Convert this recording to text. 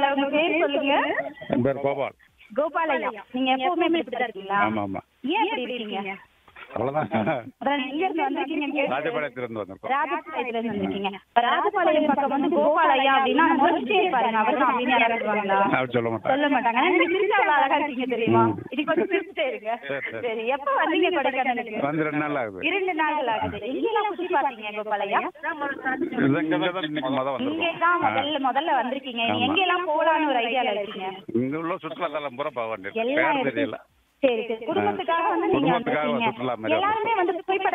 முதல்ல உங்க பேர் சொல்லுங்க என் பேர் கோபால் கோபாலையா நீங்க எப்பவுமே இப்படிதான் இருக்கீங்களா ஆமா ஆமா ஏன் இப்படி இருக்கீங்க அவ்வளவுதான் அப்புறம் எங்க இருந்து வந்திருக்கீங்க ராஜபாளையத்திலிருந்து வந்திருக்கோம் ராஜபாளையத்துல இருந்து வந்திருக்கீங்க இப்ப ராஜபாளையம் பக்கம் வந்து கோபாலையா அப்படின்னா முடிச்சே பாருங்க அவர் தான் அப்படின்னு யாராவது சொல்லுவாங்களா அப்படி சொல்ல மாட்டேன் சொல்ல மாட்டாங்க ஆனா நீங்க சிரிச்சா அவ்வளவு அழகா இருக்கீங்க தெரியுமா இது கொஞ்சம் சிரிச்சுட்டே இருங்க சரி, சரி. சரி எப்ப வந்தீங்க கொடைக்கானலுக்கு வந்து ரெண்டு நாள் ஆகுது இரண்டு நாட்கள் ஆகுது எங்கெல்லாம் சுத்தி பாத்தீங்க கோபாலையா இது இங்க தான் இன்னைக்கு மொதல் இங்கே வந்திருக்கோம் தான் முதல்ல முதல்ல வந்திருக்கீங்க ஆமா. எங்கெல்லாம் போலான்னு ஒரு ஐடியால இருக்கீங்க இங்க உள்ள சுற்றுலா தலம் பூரா போக வேண்டியது எல்லாம் பேர் இருக்கு. தெரியல சரி சரி குடும்பத்துக்காக வந்து நீங்க குடும்பத்துக்காக வந்திருக்கீங்க சுற்றுலா மாதிரி எல்லாருமே வந்து புகைப்பட